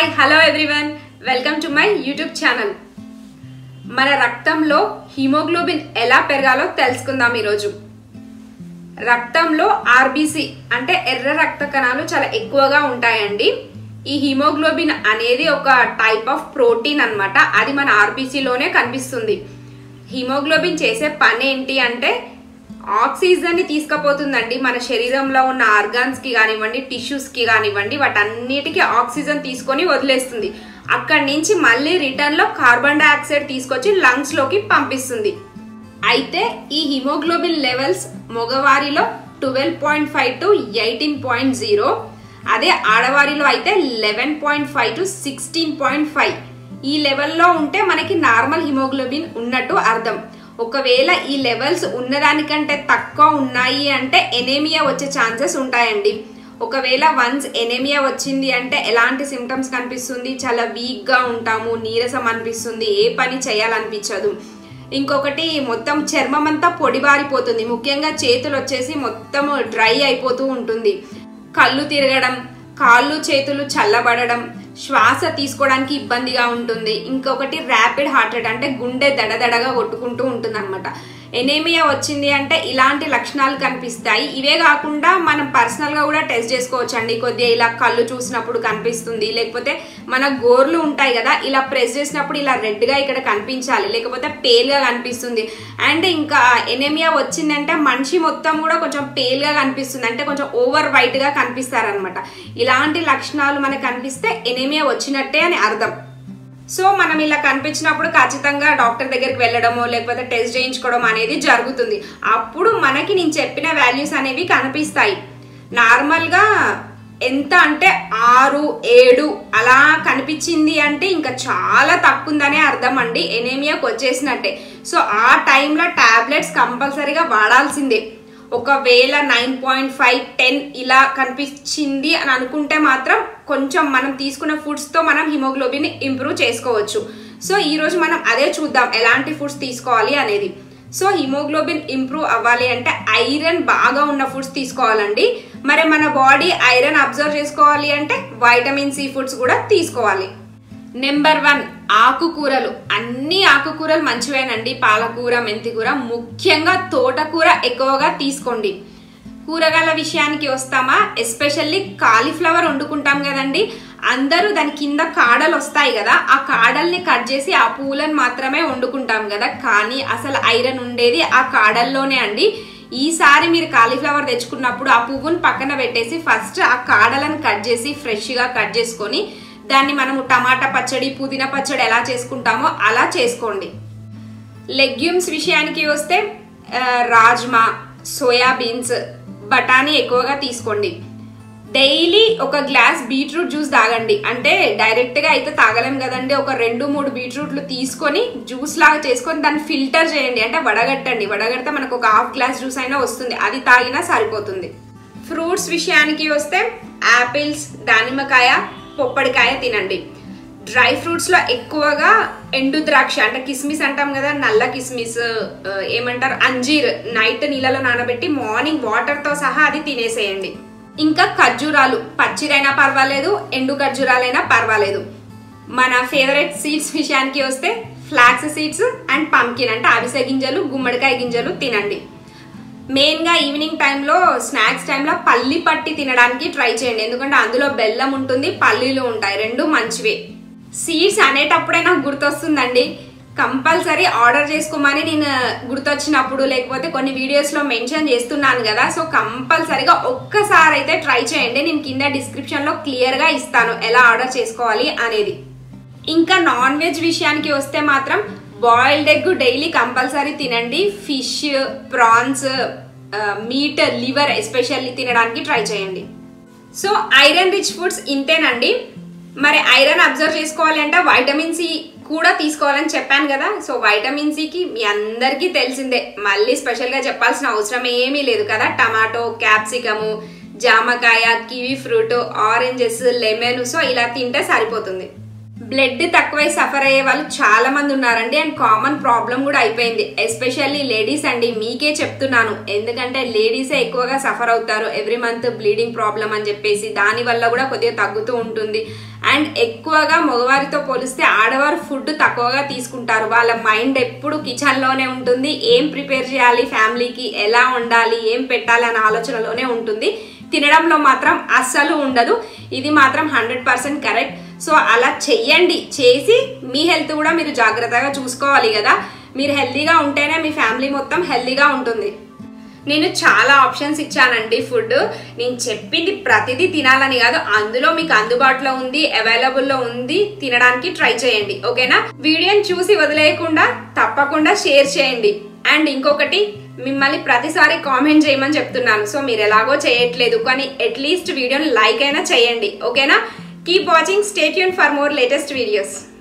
hi hello everyone welcome to my YouTube channel మన రక్తంలో haemoglobin ఎలా పెరగాలో తెలుసుకుందాం ఈరోజు రక్తంలో ఆర్బీసీ అంటే ఎర్ర రక్త కణాలు చాలా ఎక్కువగా ఉంటాయండి ఈ హిమోగ్లోబిన్ అనేది ఒక టైప్ ఆఫ్ ప్రోటీన్ అన్నమాట అది మన ఆర్బీసీలోనే కనిపిస్తుంది హిమోగ్లోబిన్ చేసే పని ఏంటి అంటే ఆక్సిజన్ ని తీసుకుపోతుందండి మన శరీరంలో ఉన్న ఆర్గాన్స్ కి కానివ్వండి టిష్యూస్ కి కానివ్వండి వాటన్నిటికీ ఆక్సిజన్ తీసుకొని వదిలేస్తుంది అక్కడి నుంచి మళ్ళీ రిటర్న్ లో కార్బన్ డైఆక్సైడ్ తీసుకొచ్చి లంగ్స్ లోకి పంపిస్తుంది అయితే ఈ హిమోగ్లోబిన్ లెవెల్స్ మగవారిలో twelve point five to eighteen point zero అదే ఆడవారిలో అయితే eleven point five to sixteen point five ఈ లెవెల్లో ఉంటే మనకి నార్మల్ హిమోగ్లోబిన్ ఉన్నట్టు అర్థం ఒకవేళ ఈ లెవెల్స్ ఉన్నదానికంటే తక్కువ ఉన్నాయి అంటే ఎనేమియా వచ్చే ఛాన్సెస్ ఉంటాయండి ఒకవేళ వన్స్ ఎనేమియా వచ్చింది అంటే ఎలాంటి సిమ్టమ్స్ కనిపిస్తుంది చాలా వీక్గా ఉంటాము నీరసం అనిపిస్తుంది ఏ పని చేయాలనిపించదు ఇంకొకటి మొత్తం చర్మం అంతా పొడిబారిపోతుంది ముఖ్యంగా చేతులు వచ్చేసి మొత్తం డ్రై అయిపోతూ ఉంటుంది కళ్ళు తిరగడం కాళ్ళు చేతులు చల్లబడడం శ్వాస తీసుకోవడానికి ఇబ్బందిగా ఉంటుంది ఇంకొకటి ర్యాపిడ్ హార్ట్ రేట్ అంటే గుండె దడదడగా కొట్టుకుంటూ ఉంటుంది అనమాట ఎనేమియా వచ్చింది అంటే ఇలాంటి లక్షణాలు కనిపిస్తాయి ఇవే కాకుండా మనం పర్సనల్ గా కూడా టెస్ట్ చేసుకోవచ్చు అండి కొద్దిగా ఇలా కళ్ళు చూసినప్పుడు కనిపిస్తుంది లేకపోతే మన గోర్లు ఉంటాయి కదా ఇలా ప్రెస్ చేసినప్పుడు ఇలా రెడ్ గా ఇక్కడ కనిపించాలి లేకపోతే పేల్ గా కనిపిస్తుంది అండ్ ఇంకా ఎనేమియా వచ్చిందంటే మనిషి మొత్తం కూడా కొంచెం పేల్ గా కనిపిస్తుంది అంటే కొంచెం ఓవర్ వైట్ గా కనిపిస్తారనమాట ఇలాంటి లక్షణాలు మనకు కనిపిస్తే ఎనేమియా వచ్చినట్టే అని అర్థం సో మనం ఇలా కనిపించినప్పుడు ఖచ్చితంగా డాక్టర్ దగ్గరికి వెళ్ళడమో లేకపోతే టెస్ట్ చేయించుకోవడం అనేది జరుగుతుంది అప్పుడు మనకి నేను చెప్పిన వాల్యూస్ అనేవి కనిపిస్తాయి నార్మల్గా ఎంత అంటే ఆరు ఏడు అలా కనిపించింది అంటే ఇంకా చాలా తక్కువ ఉందనే అర్థం అండి ఎనేమియాకి వచ్చేసినట్టే సో ఆ టైంలో టాబ్లెట్స్ కంపల్సరీగా వాడాల్సిందే ఒకవేళ నైన్ పాయింట్ ఫైవ్ టెన్ ఇలా కనిపించింది అని అనుకుంటే మాత్రం కొంచెం మనం తీసుకున్న ఫుడ్స్తో మనం హిమోగ్లోబిన్ ఇంప్రూవ్ చేసుకోవచ్చు సో ఈరోజు మనం అదే చూద్దాం ఎలాంటి ఫుడ్స్ తీసుకోవాలి అనేది సో హిమోగ్లోబిన్ ఇంప్రూవ్ అవ్వాలి అంటే ఐరన్ బాగా ఉన్న ఫుడ్స్ తీసుకోవాలండి మరి మన బాడీ ఐరన్ అబ్జర్వ్ చేసుకోవాలి అంటే వైటమిన్ సి ఫుడ్స్ కూడా తీసుకోవాలి నెంబర్ వన్ ఆకుకూరలు అన్ని ఆకుకూరలు మంచివేనండి పాలకూర మెంతికూర ముఖ్యంగా తోటకూర ఎక్కువగా తీసుకోండి కూరగాయల విషయానికి వస్తామా ఎస్పెషల్లీ కాలీఫ్లవర్ వండుకుంటాం కదండి అందరూ దాని కింద కాడలు వస్తాయి కదా ఆ కాడల్ని కట్ చేసి ఆ పూలను మాత్రమే వండుకుంటాం కదా కానీ అసలు ఐరన్ ఉండేది ఆ కాడల్లోనే అండి ఈసారి మీరు కాలీఫ్లవర్ తెచ్చుకున్నప్పుడు ఆ పువ్వుని పక్కన పెట్టేసి ఫస్ట్ ఆ కాడలను కట్ చేసి ఫ్రెష్గా కట్ చేసుకొని దాన్ని మనము టమాటా పచ్చడి పుదీనా పచ్చడి ఎలా చేసుకుంటామో అలా చేసుకోండి లెగ్యూమ్స్ విషయానికి వస్తే రాజ్మా సోయాబీన్స్ బఠానీ ఎక్కువగా తీసుకోండి డైలీ ఒక గ్లాస్ బీట్రూట్ జ్యూస్ తాగండి అంటే డైరెక్ట్గా అయితే తాగలేం కదండి ఒక రెండు మూడు బీట్రూట్లు తీసుకొని జ్యూస్ లాగా చేసుకొని దాన్ని ఫిల్టర్ చేయండి అంటే వడగట్టండి వడగడితే మనకు ఒక హాఫ్ గ్లాస్ జ్యూస్ అయినా వస్తుంది అది తాగినా సరిపోతుంది ఫ్రూట్స్ విషయానికి వస్తే యాపిల్స్ దానిమ్మకాయ పొప్పడికాయ తినండి డ్రై ఫ్రూట్స్లో ఎక్కువగా ఎండు ద్రాక్ష అంటే కిస్మిస్ అంటాం కదా నల్ల కిస్మిస్ ఏమంటారు అంజీర్ నైట్ నీళ్ళలో నానబెట్టి మార్నింగ్ వాటర్తో సహా అది తినేసేయండి ఇంకా ఖర్జూరాలు పచ్చిరైనా పర్వాలేదు ఎండు ఖర్జూరాలైనా పర్వాలేదు మన ఫేవరెట్ సీడ్స్ విషయానికి వస్తే ఫ్లాక్స్ సీడ్స్ అండ్ పంకిన్ అంటే అవిసె గింజలు గుమ్మడికాయ గింజలు తినండి మెయిన్గా ఈవినింగ్ టైంలో స్నాక్స్ టైంలో పల్లి పట్టి తినడానికి ట్రై చేయండి ఎందుకంటే అందులో బెల్లం ఉంటుంది పల్లీలు ఉంటాయి రెండు మంచివే సీడ్స్ అనేటప్పుడే నాకు గుర్తొస్తుందండి కంపల్సరీ ఆర్డర్ చేసుకోమని నేను గుర్తొచ్చినప్పుడు లేకపోతే కొన్ని వీడియోస్లో మెన్షన్ చేస్తున్నాను కదా సో కంపల్సరీగా ఒక్కసారి అయితే ట్రై చేయండి నేను కింద డిస్క్రిప్షన్లో క్లియర్గా ఇస్తాను ఎలా ఆర్డర్ చేసుకోవాలి అనేది ఇంకా నాన్ వెజ్ విషయానికి వస్తే మాత్రం బాయిల్డ్ ఎగ్ డైలీ కంపల్సరీ తినండి fish prawns meat liver especially తినడానికి ట్రై చేయండి సో ఐరన్ రిచ్ ఫుడ్స్ ఇంతేనండి మరి ఐరన్ అబ్జర్వ్ చేసుకోవాలి అంటే వైటమిన్ సి కూడా తీసుకోవాలని చెప్పాను కదా సో వైటమిన్ సికి మీ అందరికీ తెలిసిందే మళ్ళీ స్పెషల్గా చెప్పాల్సిన అవసరం ఏమీ లేదు కదా టమాటో క్యాప్సికము జామకాయ kiwi fruit oranges lemon so ఇలా తింటే సరిపోతుంది బ్లడ్ తక్కువై సఫర్ అయ్యే వాళ్ళు చాలా మంది ఉన్నారండి అండ్ కామన్ ప్రాబ్లం కూడా అయిపోయింది ఎస్పెషల్లీ లేడీస్ అండి మీకే చెప్తున్నాను ఎందుకంటే లేడీసే ఎక్కువగా సఫర్ అవుతారు ఎవ్రీ మంత్ బ్లీడింగ్ ప్రాబ్లం అని చెప్పేసి దాని వల్ల కూడా కొద్దిగా తగ్గుతూ ఉంటుంది అండ్ ఎక్కువగా మగవారితో పోలిస్తే ఆడవారు ఫుడ్ తక్కువగా తీసుకుంటారు వాళ్ళ మైండ్ ఎప్పుడు కిచెన్ లోనే ఉంటుంది ఏం ప్రిపేర్ చేయాలి ఫ్యామిలీకి ఎలా ఉండాలి ఏం పెట్టాలి అనే ఆలోచనలోనే ఉంటుంది తినడంలో మాత్రం అస్సలు ఉండదు ఇది మాత్రం హండ్రెడ్ పర్సెంట్ కరెక్ట్ సో అలా చెయ్యండి చేసి మీ హెల్త్ కూడా మీరు జాగ్రత్తగా చూసుకోవాలి కదా మీరు హెల్తీగా ఉంటేనే మీ ఫ్యామిలీ మొత్తం హెల్తీగా ఉంటుంది నేను చాలా ఆప్షన్స్ ఇచ్చానండి ఫుడ్ నేను చెప్పింది ప్రతిదీ తినాలని కాదు అందులో మీకు అందుబాటులో ఉంది అవైలబుల్లో ఉంది తినడానికి ట్రై చేయండి ఓకేనా వీడియోని చూసి వదిలేయకుండా తప్పకుండా షేర్ చేయండి అండ్ ఇంకొకటి మిమ్మల్ని ప్రతిసారి కామెంట్ చేయమని చెప్తున్నాను సో మీరు ఎలాగో చేయట్లేదు కానీ అట్లీస్ట్ వీడియోని లైక్ అయినా చేయండి ఓకేనా keep watching stay tuned for more latest videos